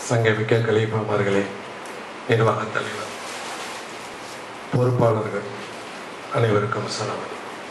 சங்கமிக்க கலிபாமார்களே நிர்வாகத் தலைவர் பொறுப்பாளர்கள் அனைவருக்கும் சலாம்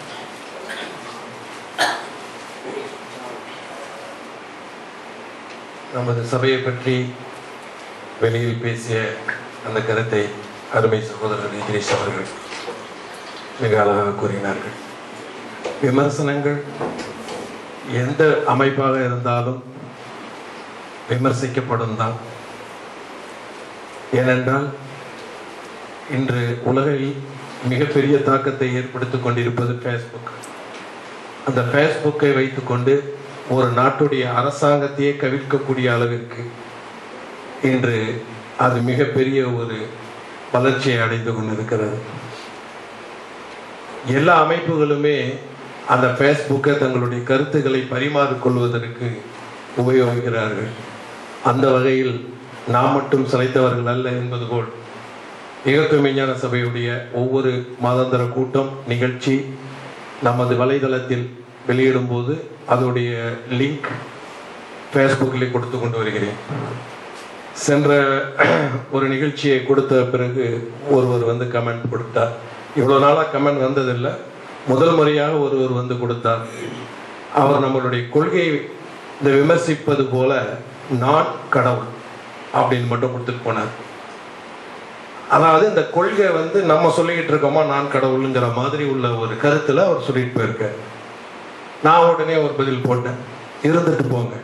நமது சபையை பற்றி வெளியில் பேசிய அந்த கருத்தை அருமை சகோதரர் இதிரேஷ் அவர்கள் மிக அழகாக கூறினார்கள் விமர்சனங்கள் எந்த அமைப்பாக இருந்தாலும் விமர்சிக்கப்படும் தான் ஏனென்றால் இன்று உலகில் மிகப்பெரிய தாக்கத்தை ஏற்படுத்திக் கொண்டிருப்பது ஃபேஸ்புக் அந்த ஃபேஸ்புக்கை வைத்துக்கொண்டு ஒரு நாட்டுடைய அரசாங்கத்தையே கவிழ்க்கக்கூடிய அளவிற்கு இன்று அது மிகப்பெரிய ஒரு வளர்ச்சியை அடைந்து கொண்டிருக்கிறது எல்லா அமைப்புகளுமே அந்த ஃபேஸ்புக்கை தங்களுடைய கருத்துக்களை பரிமாறிக்கொள்வதற்கு உபயோகிக்கிறார்கள் அந்த வகையில் நாம் மட்டும் சிலைத்தவர்கள் அல்ல என்பது போல் இயக்க விஞ்ஞான சபையுடைய ஒவ்வொரு மாதாந்திர கூட்டம் நிகழ்ச்சி நமது வலைதளத்தில் வெளியிடும்போது அதோடைய லிங்க் ஃபேஸ்புக்கில் கொடுத்து கொண்டு வருகிறேன் சென்ற ஒரு நிகழ்ச்சியை கொடுத்த பிறகு ஒருவர் வந்து கமெண்ட் கொடுத்தார் இவ்வளோ நாளாக கமெண்ட் வந்ததில்லை முதல் முறையாக ஒருவர் வந்து கொடுத்தார் அவர் நம்மளுடைய கொள்கையை இந்த விமர்சிப்பது போல நான் கடவுள் அப்படின்னு மட்டும் கொடுத்துட்டு போனார் அதாவது இந்த கொள்கை வந்து நம்ம சொல்லிக்கிட்டு இருக்கோமா நான் கடவுளுங்கிற மாதிரி உள்ள ஒரு கருத்துல அவர் சொல்லிட்டு போயிருக்கார் நான் உடனே ஒரு பதில் போட்டேன் இருந்துட்டு போங்க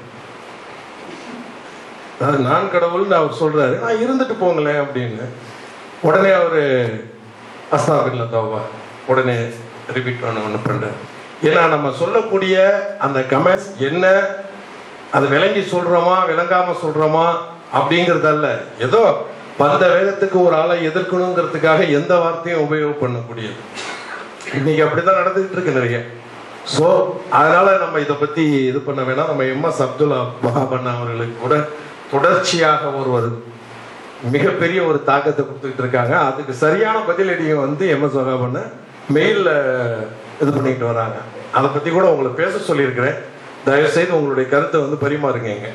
அதாவது நான் கடவுள்னு அவர் சொல்றாரு நான் இருந்துட்டு போங்களேன் அப்படின்னு உடனே அவர் அஸ்தாபில்ல தோவா உடனே ரிப்பீட் பண்ண ஒன்று பண்ணுறாரு ஏன்னா நம்ம சொல்லக்கூடிய அந்த கமெண்ட்ஸ் என்ன அது விளங்கி சொல்றோமா விளங்காம சொல்றோமா அப்படிங்கிறதல்ல ஏதோ பந்த வேகத்துக்கு ஒரு ஆளை எதிர்க்கணுங்கிறதுக்காக எந்த வார்த்தையும் உபயோகம் பண்ணக்கூடியது இன்னைக்கு அப்படிதான் நடந்துகிட்டு இருக்கு நிறைய ஸோ அதனால நம்ம இதை பத்தி இது பண்ண வேணாம் நம்ம எம்எஸ் அப்துல்லா மகாபண்ணா அவர்களுக்கு கூட தொடர்ச்சியாக ஒருவர் மிகப்பெரிய ஒரு தாக்கத்தை கொடுத்துக்கிட்டு இருக்காங்க அதுக்கு சரியான பதிலடியும் வந்து எம்எஸ் மகாபண்ண மெயிலில் இது பண்ணிட்டு வராங்க அதை பத்தி கூட உங்களை பேச சொல்லியிருக்கிறேன் தயவு செய்து உங்களுடைய கருத்தை வந்து பரிமாறுங்க இங்க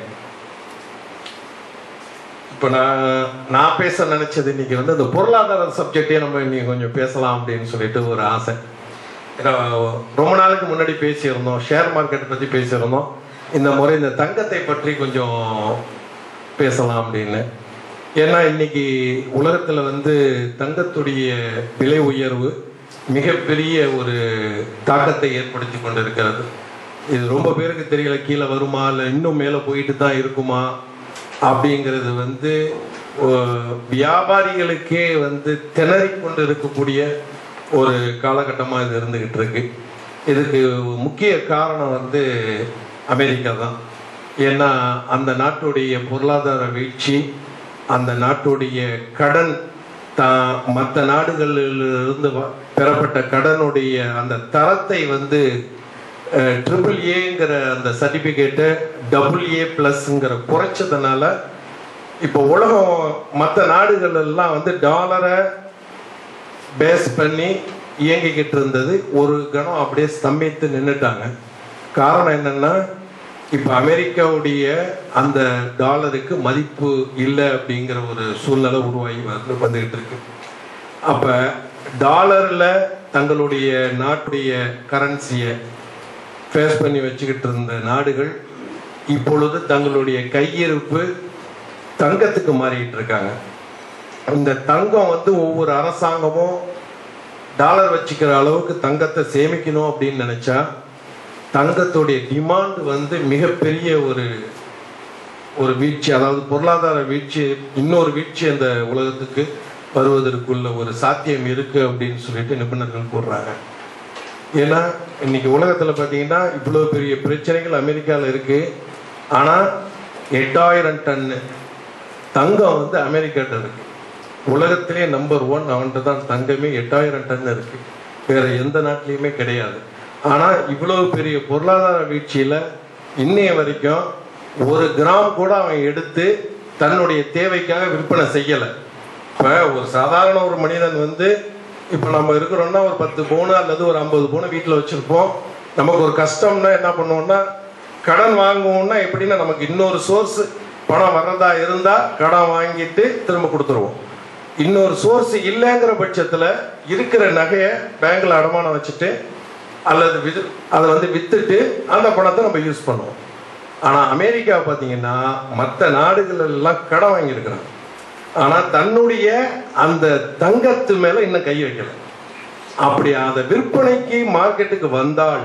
இப்போ நான் நான் பேச நினைச்சது இன்னைக்கு வந்து இந்த பொருளாதார சப்ஜெக்டே நம்ம இன்னைக்கு கொஞ்சம் பேசலாம் அப்படின்னு சொல்லிட்டு ஒரு ஆசை ஏன்னா ரொம்ப நாளுக்கு முன்னாடி பேசியிருந்தோம் ஷேர் மார்க்கெட் பற்றி பேசியிருந்தோம் இந்த முறை இந்த தங்கத்தை பற்றி கொஞ்சம் பேசலாம் அப்படின்னு ஏன்னா இன்னைக்கு உலகத்தில் வந்து தங்கத்துடைய விலை உயர்வு மிகப்பெரிய ஒரு தாக்கத்தை ஏற்படுத்தி கொண்டிருக்கிறது இது ரொம்ப பேருக்கு தெரியல கீழே வருமா இல்லை இன்னும் மேலே போயிட்டு தான் இருக்குமா அப்படிங்கிறது வந்து அஹ், வியாபாரிகளுக்கே வந்து திணறி கொண்டு இருக்கக்கூடிய ஒரு காலகட்டமாக இது இருந்துகிட்டு இருக்கு இதுக்கு முக்கிய காரணம் வந்து அமெரிக்கா தான் ஏன்னா அந்த நாட்டுடைய பொருளாதார வீழ்ச்சி அந்த நாட்டுடைய கடன் தான் மற்ற நாடுகளிலிருந்து வ- பெறப்பட்ட கடனுடைய அந்த தரத்தை வந்து ட்ரிபிள் ஏங்கிற அந்த சர்டிஃபிகேட்டை டபுள் ஏ ப்ளஸ்ங்கிற குறைச்சதுனால இப்போ உலகம் மற்ற நாடுகள் எல்லாம் வந்து டாலரை பேஸ் பண்ணி இயங்கிக்கிட்டு இருந்தது ஒரு கணம் அப்படியே ஸ்தம்பித்து நின்றுட்டாங்க காரணம் என்னன்னா இப்போ அமெரிக்காவுடைய அந்த டாலருக்கு மதிப்பு இல்லை அப்படிங்கிற ஒரு சூழ்நிலை உருவாகி வந்து வந்துகிட்டு இருக்கு அப்போ டாலரில் தங்களுடைய நாட்டுடைய கரன்சியை ஃபேஸ் பண்ணி வச்சுக்கிட்டு இருந்த நாடுகள் இப்பொழுது தங்களுடைய கையிருப்பு தங்கத்துக்கு மாறிக்கிட்டு இருக்காங்க இந்த தங்கம் வந்து ஒவ்வொரு அரசாங்கமும் டாலர் வச்சுக்கிற அளவுக்கு தங்கத்தை சேமிக்கணும் அப்படின்னு நினைச்சா தங்கத்துடைய டிமாண்ட் வந்து மிகப்பெரிய ஒரு ஒரு வீழ்ச்சி அதாவது பொருளாதார வீழ்ச்சி இன்னொரு வீழ்ச்சி அந்த உலகத்துக்கு வருவதற்குள்ள ஒரு சாத்தியம் இருக்கு அப்படின்னு சொல்லிட்டு நிபுணர்கள் கூறுறாங்க ஏன்னா இன்னைக்கு உலகத்தில் பார்த்தீங்கன்னா இவ்வளோ பெரிய பிரச்சனைகள் அமெரிக்காவில் இருக்கு ஆனால் எட்டாயிரம் டன் தங்கம் வந்து அமெரிக்காட்ட இருக்கு உலகத்திலே நம்பர் ஒன் அவன்கிட்ட தான் தங்கமே எட்டாயிரம் டன் இருக்கு வேற எந்த நாட்டிலையுமே கிடையாது ஆனால் இவ்வளவு பெரிய பொருளாதார வீழ்ச்சியில் இன்னைய வரைக்கும் ஒரு கிராம் கூட அவன் எடுத்து தன்னுடைய தேவைக்காக விற்பனை செய்யலை இப்போ ஒரு சாதாரண ஒரு மனிதன் வந்து இப்போ நம்ம இருக்கிறோம்னா ஒரு பத்து பவுனு அல்லது ஒரு ஐம்பது பவுனு வீட்டில் வச்சுருப்போம் நமக்கு ஒரு கஷ்டம்னா என்ன பண்ணுவோம்னா கடன் வாங்குவோம்னா எப்படின்னா நமக்கு இன்னொரு சோர்ஸ் பணம் வர்றதா இருந்தா கடன் வாங்கிட்டு திரும்ப கொடுத்துருவோம் இன்னொரு சோர்ஸ் இல்லைங்கிற பட்சத்தில் இருக்கிற நகையை பேங்க்ல அடமானம் வச்சுட்டு அல்லது விது அதை வந்து வித்துட்டு அந்த பணத்தை நம்ம யூஸ் பண்ணுவோம் ஆனால் அமெரிக்கா பார்த்தீங்கன்னா மற்ற நாடுகள் எல்லாம் கடன் வாங்கியிருக்கிறாங்க ஆனால் தன்னுடைய அந்த தங்கத்து மேலே இன்னும் கை வைக்கல அப்படி அந்த விற்பனைக்கு மார்க்கெட்டுக்கு வந்தால்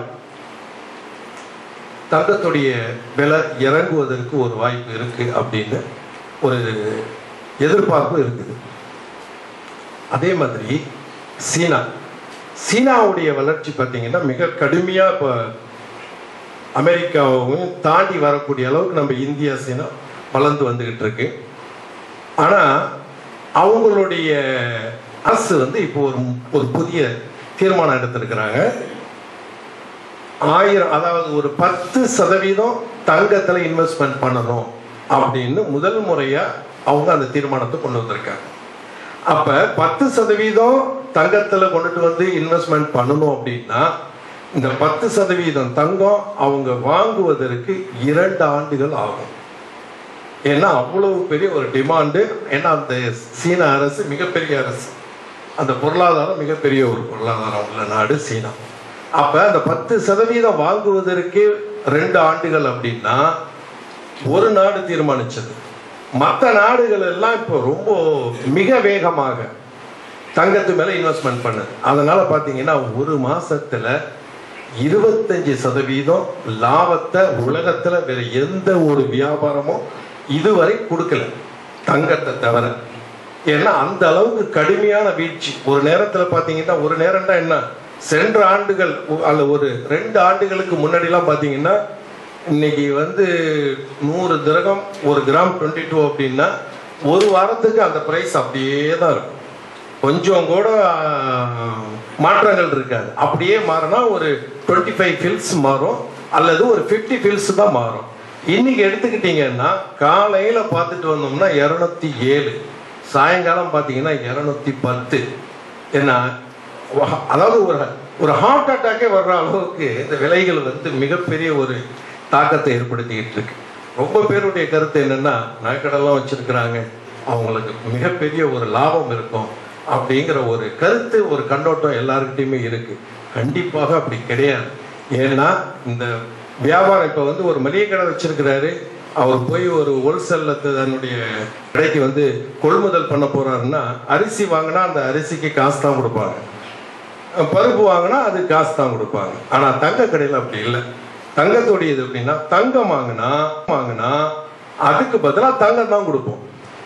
தங்கத்துடைய விலை இறங்குவதற்கு ஒரு வாய்ப்பு இருக்கு அப்படின்னு ஒரு எதிர்பார்ப்பு இருக்குது அதே மாதிரி சீனா சீனாவுடைய வளர்ச்சி பார்த்தீங்கன்னா மிக கடுமையாக இப்போ அமெரிக்காவும் தாண்டி வரக்கூடிய அளவுக்கு நம்ம இந்தியா சீனா வளர்ந்து வந்துகிட்டு இருக்கு ஆனால் அவங்களுடைய அரசு வந்து இப்போ ஒரு ஒரு புதிய தீர்மானம் எடுத்திருக்கிறாங்க ஆயிரம் அதாவது ஒரு பத்து சதவீதம் தங்கத்தில் இன்வெஸ்ட்மெண்ட் பண்ணணும் அப்படின்னு முதல் முறையாக அவங்க அந்த தீர்மானத்தை கொண்டு வந்திருக்காங்க அப்போ பத்து சதவீதம் தங்கத்தில் கொண்டுட்டு வந்து இன்வெஸ்ட்மெண்ட் பண்ணணும் அப்படின்னா இந்த பத்து சதவீதம் தங்கம் அவங்க வாங்குவதற்கு இரண்டு ஆண்டுகள் ஆகும் ஏன்னா அவ்வளவு பெரிய ஒரு டிமாண்டு ஏன்னா அந்த சீன அரசு மிகப்பெரிய அரசு அந்த பொருளாதாரம் மிகப்பெரிய ஒரு பொருளாதாரம் உள்ள நாடு சீனா அப்ப அந்த பத்து சதவீதம் வாங்குவதற்கு ரெண்டு ஆண்டுகள் அப்படின்னா ஒரு நாடு தீர்மானிச்சது மற்ற நாடுகள் எல்லாம் இப்போ ரொம்ப மிக வேகமாக தங்கத்து மேல இன்வெஸ்ட்மெண்ட் பண்ணுது அதனால பாத்தீங்கன்னா ஒரு மாசத்துல இருபத்தஞ்சு சதவீதம் லாபத்தை உலகத்துல வேற எந்த ஒரு வியாபாரமும் இதுவரை கொடுக்கல தங்கத்தை தவிர ஏன்னா அந்த அளவுக்கு கடுமையான வீழ்ச்சி ஒரு நேரத்துல பாத்தீங்கன்னா ஒரு நேரம்னா என்ன சென்ற ஆண்டுகள் ஒ- அல்ல ஒரு ரெண்டு ஆண்டுகளுக்கு முன்னாடிலாம் பாத்தீங்கன்னா இன்னைக்கு வந்து நூறு திரகம் ஒரு கிராம் டுவெண்ட்டி டூ அப்படின்னா ஒரு வாரத்துக்கு அந்த பிரைஸ் அப்படியே தான் இருக்கும் கொஞ்சம் கூட ஆஹ், மாற்றங்கள் இருக்காது அப்படியே மாறினா ஒரு டுவெண்ட்டி ஃபைவ் ஃபில்ஸ் மாறும் அல்லது ஒரு ஃபிஃப்டி ஃபில்ஸ் தான் மாறும் இன்னைக்கு எடுத்துக்கிட்டீங்கன்னா காலையில பார்த்துட்டு வந்தோம்னா இரநூத்தி ஏழு சாயங்காலம் பார்த்தீங்கன்னா இரநூத்தி பத்து என்ன வ- அதாவது ஒரு ஒரு ஹார்ட் அட்டாக்கே வர்ற அளவுக்கு இந்த விலைகள் வந்து மிகப்பெரிய ஒரு தாக்கத்தை ஏற்படுத்திக்கிட்டு இருக்கு ரொம்ப பேருடைய கருத்து என்னன்னா நகைக்கடெல்லாம் வச்சிருக்கிறாங்க அவங்களுக்கு மிகப்பெரிய ஒரு லாபம் இருக்கும் அப்படிங்கிற ஒரு கருத்து ஒரு கண்ணோட்டம் எல்லாருக்கிட்டையுமே இருக்கு கண்டிப்பாக அப்படி கிடையாது ஏன்னா இந்த வியாபாரம் இப்போ வந்து ஒரு மளிகை கடை வச்சிருக்கிறாரு அவர் போய் ஒரு ஹோல்சேல்ல தன்னுடைய கடைக்கு வந்து கொள்முதல் பண்ண போறாருன்னா அரிசி வாங்கினா அந்த அரிசிக்கு காசு தான் கொடுப்பாங்க பருப்பு வாங்கினா அது காசு தான் கொடுப்பாங்க ஆனா தங்க கடையில் அப்படி இல்லை தங்கத்தோடையது எப்படின்னா தங்கம் வாங்கினா வாங்கினா அதுக்கு பதிலாக தங்கம் தான் கொடுப்போம்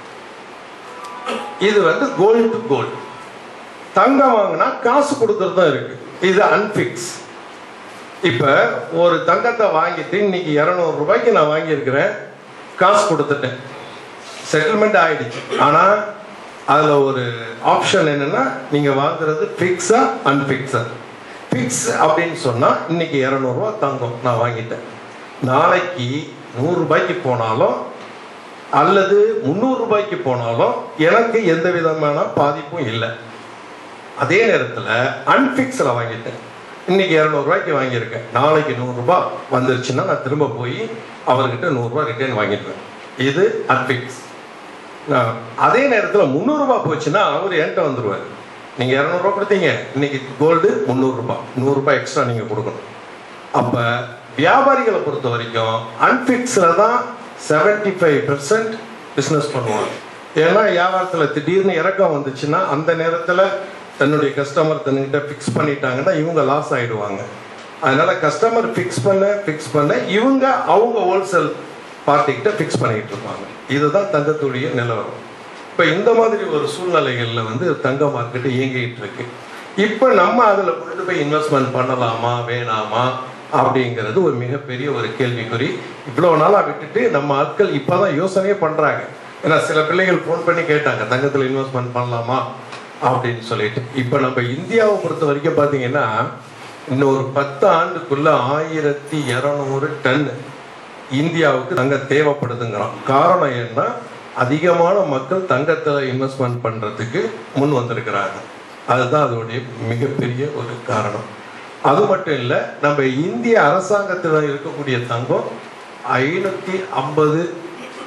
இது வந்து கோல்டு டு கோல்டு தங்கம் வாங்கினா காசு கொடுக்கறது தான் இருக்கு இது அன்பிக்ஸ் இப்ப ஒரு தங்கத்தை வாங்கிட்டு இன்னைக்கு இரநூறு ரூபாய்க்கு நான் வாங்கியிருக்கிறேன் காசு கொடுத்துட்டேன் செட்டில்மெண்ட் ஆயிடுச்சு ஆனா அதுல ஒரு ஆப்ஷன் என்னன்னா நீங்க வாங்குறது ஃபிக்ஸா அன்பிக்ஸா ஃபிக்ஸ் அப்படின்னு சொன்னா இன்னைக்கு இரநூறுவா தங்கம் நான் வாங்கிட்டேன் நாளைக்கு நூறு ரூபாய்க்கு போனாலும் அல்லது முந்நூறு ரூபாய்க்கு போனாலும் எனக்கு எந்த விதமான பாதிப்பும் இல்லை அதே நேரத்தில் அன்பிக்ஸில் வாங்கிட்டேன் இன்னைக்கு இரநூறுபாய்க்கு வாங்கியிருக்கேன் நாளைக்கு நூறுரூபா வந்துருச்சுன்னா நான் திரும்ப போய் அவர்கிட்ட நூறுரூவா ரிட்டர்ன் வாங்கிடுவேன் இது அன்பிக்ஸ் நான் அதே நேரத்தில் முந்நூறுரூபா போச்சுன்னா அவர் என்கிட்ட வந்துருவார் நீங்கள் இரநூறுவா கொடுத்தீங்க இன்னைக்கு கோல்டு முந்நூறுரூபா நூறுரூபா எக்ஸ்ட்ரா நீங்கள் கொடுக்கணும் அப்போ வியாபாரிகளை பொறுத்த வரைக்கும் அன்பிக்ஸில் தான் செவன்டி ஃபைவ் பெர்சன்ட் பிஸ்னஸ் பண்ணுவாங்க ஏன்னா வியாபாரத்தில் திடீர்னு இறக்கம் வந்துச்சுன்னா அந்த நேரத்தில் தன்னுடைய கஸ்டமர் தன்னிட்ட ஃபிக்ஸ் பண்ணிட்டாங்கன்னா இவங்க லாஸ் ஆயிடுவாங்க அதனால கஸ்டமர் ஃபிக்ஸ் பண்ண ஃபிக்ஸ் பண்ண இவங்க அவங்க ஹோல்சேல் பார்ட்டிக்கிட்ட ஃபிக்ஸ் பண்ணிட்டு இருப்பாங்க இதுதான் தங்கத்துடைய நிலவரம் இப்போ இந்த மாதிரி ஒரு சூழ்நிலைகளில் வந்து தங்க மார்க்கெட் இயங்கிட்டு இருக்கு இப்போ நம்ம அதில் கொண்டு போய் இன்வெஸ்ட்மெண்ட் பண்ணலாமா வேணாமா அப்படிங்கிறது ஒரு மிகப்பெரிய ஒரு கேள்விக்குறி இவ்வளோ நாளாக விட்டுட்டு நம்ம ஆட்கள் இப்போ தான் யோசனையே பண்ணுறாங்க ஏன்னா சில பிள்ளைகள் ஃபோன் பண்ணி கேட்டாங்க தங்கத்தில் இன்வெஸ்ட்மெண்ட் பண்ணலாமா அப்படின்னு சொல்லிட்டு இப்போ நம்ம இந்தியாவை பொறுத்த வரைக்கும் பார்த்தீங்கன்னா இன்னொரு பத்து ஆண்டுக்குள்ள ஆயிரத்தி இரநூறு டன் இந்தியாவுக்கு தங்கம் தேவைப்படுதுங்கிறோம் காரணம் என்ன அதிகமான மக்கள் தங்கத்தில் இன்வெஸ்ட்மெண்ட் பண்ணுறதுக்கு முன் வந்திருக்கிறாங்க அதுதான் அதோடைய மிகப்பெரிய ஒரு காரணம் அது மட்டும் இல்லை நம்ம இந்திய அரசாங்கத்தில் இருக்கக்கூடிய தங்கம் ஐநூற்றி ஐம்பது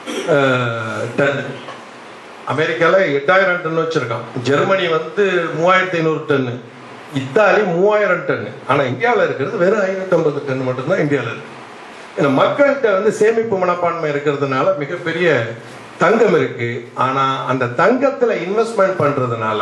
டன் அமெரிக்காவில் எட்டாயிரம் டன் வச்சிருக்கான் ஜெர்மனி வந்து மூவாயிரத்தி ஐநூறு டன்னு இத்தாலி மூவாயிரம் டன்னு ஆனால் இந்தியாவில் இருக்கிறது வெறும் ஐநூற்றம்பது டன் மட்டும்தான் இந்தியாவில் இருக்கு இந்த மக்கள்கிட்ட வந்து சேமிப்பு மனப்பான்மை இருக்கிறதுனால மிகப்பெரிய தங்கம் இருக்கு ஆனா அந்த தங்கத்துல இன்வெஸ்ட்மெண்ட் பண்றதுனால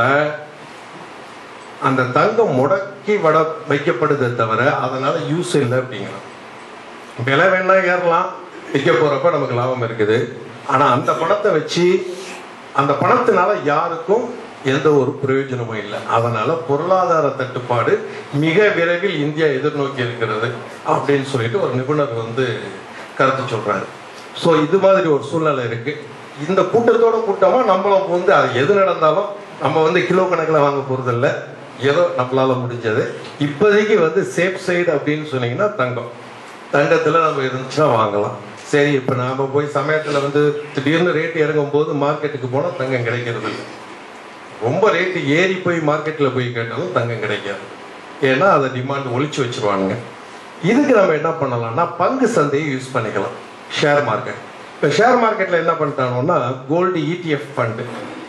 அந்த தங்கம் முடக்கி வட வைக்கப்படுதே தவிர அதனால யூஸ் இல்லை அப்படிங்கிறோம் விலை வேணா ஏறலாம் விற்க போறப்ப நமக்கு லாபம் இருக்குது ஆனா அந்த பணத்தை வச்சு அந்த பணத்தினால யாருக்கும் எந்த ஒரு பிரயோஜனமும் இல்லை அதனால பொருளாதார தட்டுப்பாடு மிக விரைவில் இந்தியா எதிர்நோக்கி இருக்கிறது அப்படின்னு சொல்லிட்டு ஒரு நிபுணர் வந்து கருத்து சொல்றாரு ஸோ இது மாதிரி ஒரு சூழ்நிலை இருக்கு இந்த கூட்டத்தோட கூட்டமா நம்மளும் வந்து அது எது நடந்தாலும் நம்ம வந்து கிலோ கணக்கில் வாங்க போறதில்ல ஏதோ நம்மளால முடிஞ்சது இப்போதைக்கு வந்து சேஃப் சைடு அப்படின்னு சொன்னீங்கன்னா தங்கம் தங்கத்தில் நம்ம இருந்துச்சுன்னா வாங்கலாம் சரி இப்போ நாம போய் சமயத்தில் வந்து திடீர்னு ரேட் இறங்கும் போது மார்க்கெட்டுக்கு போனால் தங்கம் கிடைக்கிறது இல்லை ரொம்ப ரேட்டு ஏறி போய் மார்க்கெட்டில் போய் கேட்டாலும் தங்கம் கிடைக்காது ஏன்னா அதை டிமாண்ட் ஒழிச்சு வச்சிருவானுங்க இதுக்கு நம்ம என்ன பண்ணலாம்னா பங்கு சந்தையை யூஸ் பண்ணிக்கலாம் ஷேர் மார்க்கெட் இப்போ ஷேர் மார்க்கெட்டில் என்ன பண்ணிட்டாங்கன்னா கோல்டு இடிஎஃப் ஃபண்டு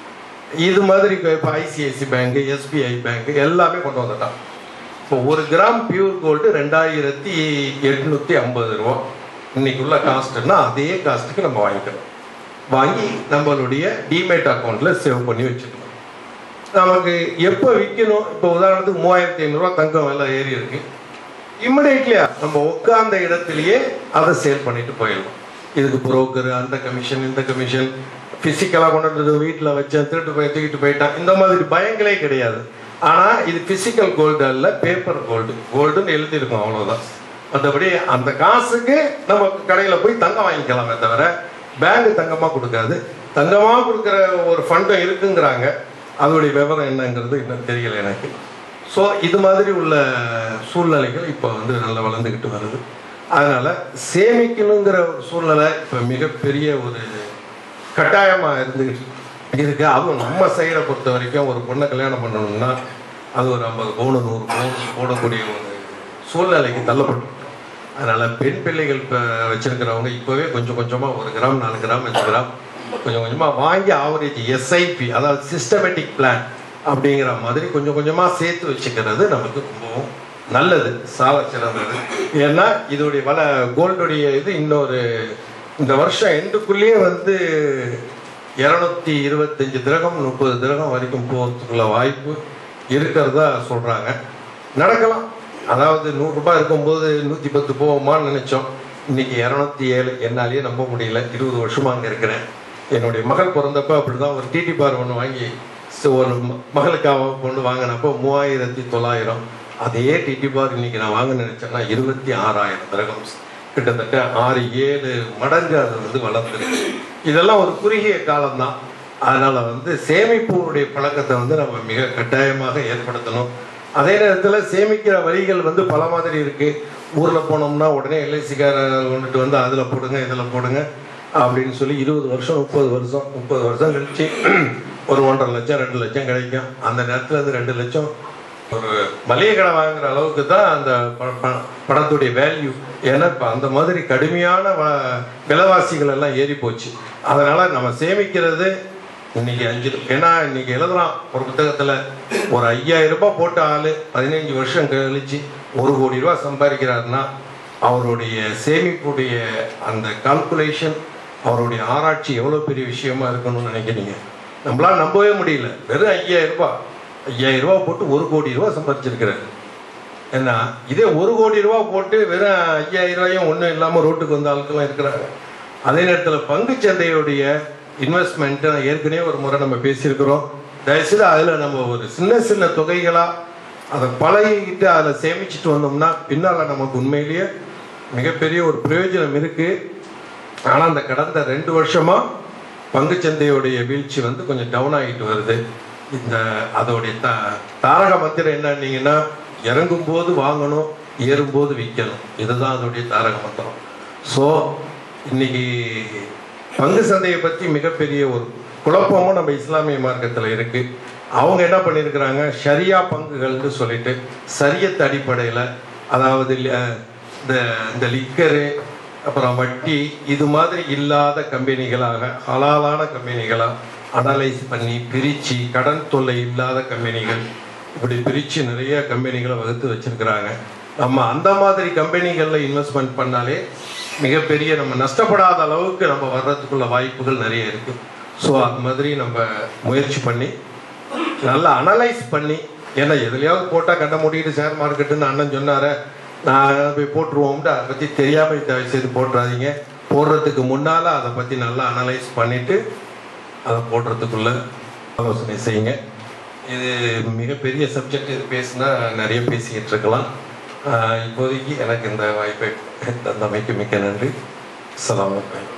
இது மாதிரி இப்போ ஐசிஐசி பேங்க் எஸ்பிஐ பேங்க் எல்லாமே கொண்டு வந்துட்டான் இப்போ ஒரு கிராம் பியூர் கோல்டு ரெண்டாயிரத்தி எட்நூத்தி ஐம்பது ரூபா இன்னைக்குள்ள காஸ்ட்னா அதே காஸ்ட்டுக்கு நம்ம வாங்கிக்கலாம் வாங்கி நம்மளுடைய டிமேட் அக்கௌண்ட்ல சேவ் பண்ணி வச்சுக்கலாம் நமக்கு எப்போ விற்கணும் இப்போ உதாரணத்துக்கு மூவாயிரத்தி ஐநூறுரூவா தங்கம் விலை ஏறி இருக்கு இம்மிடியட்லியா நம்ம உட்கார்ந்த இடத்துலயே அதை சேல் பண்ணிட்டு போயிடலாம் இதுக்கு புரோக்கர் அந்த கமிஷன் இந்த கமிஷன் பிசிக்கலாக கொண்டு வந்து வீட்டில் வச்சேன் திருட்டு போய் தூக்கிட்டு போயிட்டான் இந்த மாதிரி பயங்களே கிடையாது ஆனால் இது பிசிக்கல் கோல்டு அல்ல பேப்பர் கோல்டு கோல்டுன்னு எழுதியிருக்கும் அவ்வளோதான் மற்றபடி அந்த காசுக்கு நம்ம கடையில் போய் தங்கம் வாங்கிக்கலாமே தவிர பேங்க் தங்கமாக கொடுக்காது தங்கமாக கொடுக்குற ஒரு ஃபண்டும் இருக்குங்கிறாங்க அதோடைய விவரம் என்னங்கிறது இன்னும் தெரியல எனக்கு ஸோ இது மாதிரி உள்ள சூழ்நிலைகள் இப்போ வந்து நல்லா வளர்ந்துக்கிட்டு வருது அதனால சேமிக்கணுங்கிற ஒரு சூழ்நிலை இப்போ மிகப்பெரிய ஒரு கட்டாயமாக இருந்துகிட்டு இருக்கு அதுவும் நம்ம சைடை பொறுத்த வரைக்கும் ஒரு பொண்ணை கல்யாணம் பண்ணணும்னா அது ஒரு ஐம்பது பவுன் நூறு பவுன் போடக்கூடிய ஒரு சூழ்நிலைக்கு தள்ளப்படும் அதனால பெண் பிள்ளைகள் இப்போ வச்சிருக்கிறவங்க இப்போவே கொஞ்சம் கொஞ்சமாக ஒரு கிராம் நாலு கிராம் அஞ்சு கிராம் கொஞ்சம் கொஞ்சமாக வாங்கி ஆவரேஜ் எஸ்ஐபி அதாவது சிஸ்டமேட்டிக் பிளான் அப்படிங்கிற மாதிரி கொஞ்சம் கொஞ்சமாக சேர்த்து வச்சுக்கிறது நமக்கு ரொம்பவும் நல்லது சால சிறந்தது ஏன்னா இதோடைய வள கோல்டுடைய இது இன்னொரு இந்த வருஷம் எண்டுக்குள்ளேயே வந்து இரநூத்தி இருபத்தஞ்சு திரகம் முப்பது திரகம் வரைக்கும் போகிறதுக்குள்ள வாய்ப்பு இருக்கிறதா சொல்கிறாங்க நடக்கலாம் அதாவது நூறுரூபா இருக்கும்போது நூற்றி பத்து போவோமான்னு நினச்சோம் இன்னைக்கு இரநூத்தி ஏழு என்னாலேயே நம்ப முடியல இருபது வருஷமா அங்கே இருக்கிறேன் என்னுடைய மகள் பிறந்தப்ப அப்படிதான் ஒரு டிடி பார் ஒன்று வாங்கி ச- ஒரு ம- மகளுக்காக கொண்டு வாங்கினப்போ மூவாயிரத்தி தொள்ளாயிரம் அதே டிடி பார் இன்னைக்கு நான் வாங்க நினைச்சேன்னா இருபத்தி ஆறாயிரம் திரகம் கிட்டத்தட்ட ஆறு ஏழு மடங்கு அது வந்து வளர்ந்துருக்கு இதெல்லாம் ஒரு குறுகிய காலம்தான் அதனால வந்து சேமிப்புடைய பழக்கத்தை வந்து நம்ம மிக கட்டாயமாக ஏற்படுத்தணும் அதே நேரத்தில் சேமிக்கிற வழிகள் வந்து பல மாதிரி இருக்கு ஊர்ல போனோம்னா உடனே எல்ஐசிக்கார கொண்டுட்டு வந்து அதுல போடுங்க இதுல போடுங்க அப்படின்னு சொல்லி இருபது வருஷம் முப்பது வருஷம் முப்பது வருஷம் கழிச்சு ஒரு ஒன்றரை லட்சம் ரெண்டு லட்சம் கிடைக்கும் அந்த நேரத்துல இருந்து ரெண்டு லட்சம் ஒரு மளிகை கடை வாங்குற அளவுக்கு தான் அந்த ப- ப- பணத்துடைய வேல்யூ ஏன்னா இப்போ அந்த மாதிரி கடுமையான வ- விலைவாசிகள் எல்லாம் ஏறி போச்சு அதனால நம்ம சேமிக்கிறது இன்னைக்கு அஞ்சு ஏன்னா இன்னைக்கு எழுதலாம் ஒரு புத்தகத்துல ஒரு ஐயாயிரம் ரூபாய் போட்ட ஆளு பதினைஞ்சு வருஷம் கழிச்சு ஒரு கோடி ரூபாய் சம்பாதிக்கிறாருன்னா அவருடைய சேமிப்புடைய அந்த கால்குலேஷன் அவருடைய ஆராய்ச்சி எவ்வளோ பெரிய விஷயமா இருக்கணும்னு நினைக்கிறீங்க நம்மளால நம்பவே முடியல வெறும் ஐயாயிரம் ரூபாய் ஐயாயிரம் ரூபாய் போட்டு ஒரு கோடி ரூபாய் சம்பாதிச்சிருக்கிறாரு ஏன்னா இதே ஒரு கோடி ரூபாய் போட்டு வெறும் ஐயாயிரம் ரூபாயும் ஒன்றும் இல்லாமல் ரோட்டுக்கு வந்த ஆட்கள்லாம் இருக்கிறாங்க அதே நேரத்தில் பங்கு சந்தையுடைய இன்வெஸ்ட்மெண்ட் ஏற்கனவே ஒரு முறை நம்ம பேசியிருக்கிறோம் தயவுசெய்து அதில் நம்ம ஒரு சின்ன சின்ன தொகைகளாக அதை பழகிக்கிட்டு அதில் சேமிச்சுட்டு வந்தோம்னா பின்னால் நமக்கு உண்மையிலேயே மிகப்பெரிய ஒரு பிரயோஜனம் இருக்கு ஆனால் அந்த கடந்த ரெண்டு வருஷமா பங்குச்சந்தையுடைய வீழ்ச்சி வந்து கொஞ்சம் டவுன் ஆகிட்டு வருது இந்த அதோடைய த தாரக மந்திரம் என்னன்னீங்கன்னா இறங்கும் போது வாங்கணும் ஏறும்போது விற்கணும் இதுதான் அதோடைய தாரக மந்திரம் ஸோ இன்னைக்கு பங்கு சந்தையை பற்றி மிகப்பெரிய ஒரு குழப்பமும் நம்ம இஸ்லாமிய மார்க்கத்தில் இருக்கு அவங்க என்ன பண்ணியிருக்கிறாங்க ஷரியா பங்குகள்னு சொல்லிட்டு சரியத் அடிப்படையில் அதாவது அஹ், இந்த இந்த லிக்கரு அப்புறம் வட்டி இது மாதிரி இல்லாத கம்பெனிகளாக ஹலாலான கம்பெனிகளாக அனலைஸ் பண்ணி பிரித்து கடன் தொல்லை இல்லாத கம்பெனிகள் இப்படி பிரித்து நிறைய கம்பெனிகளை வகுத்து வச்சிருக்கிறாங்க நம்ம அந்த மாதிரி கம்பெனிகளில் இன்வெஸ்ட்மெண்ட் பண்ணாலே மிகப்பெரிய நம்ம நஷ்டப்படாத அளவுக்கு நம்ம வர்றதுக்குள்ள வாய்ப்புகள் நிறைய இருக்குது ஸோ அது மாதிரி நம்ம முயற்சி பண்ணி நல்லா அனலைஸ் பண்ணி ஏன்னா எதுலையாவது போட்டால் கண்ட மூடிட்டு ஷேர் மார்க்கெட்டுன்னு அண்ணன் சொன்னார நான் போய் போட்டுருவோம்ட்டு அதை பற்றி தெரியாமல் தயவு செய்து போட்டுறாதீங்க போடுறதுக்கு முன்னால் அதை பற்றி நல்லா அனலைஸ் பண்ணிவிட்டு அதை போடுறதுக்குள்ள ஆலோசனை செய்யுங்க இது மிகப்பெரிய சப்ஜெக்ட் இது பேசினா நிறைய பேசிக்கிட்டு இருக்கலாம் ஆஹ் இப்போதைக்கு எனக்கு இந்த வாய்ப்பை தந்தமைக்கு மிக்க நன்றி அஸ்ஸலாமு அலைக்கும்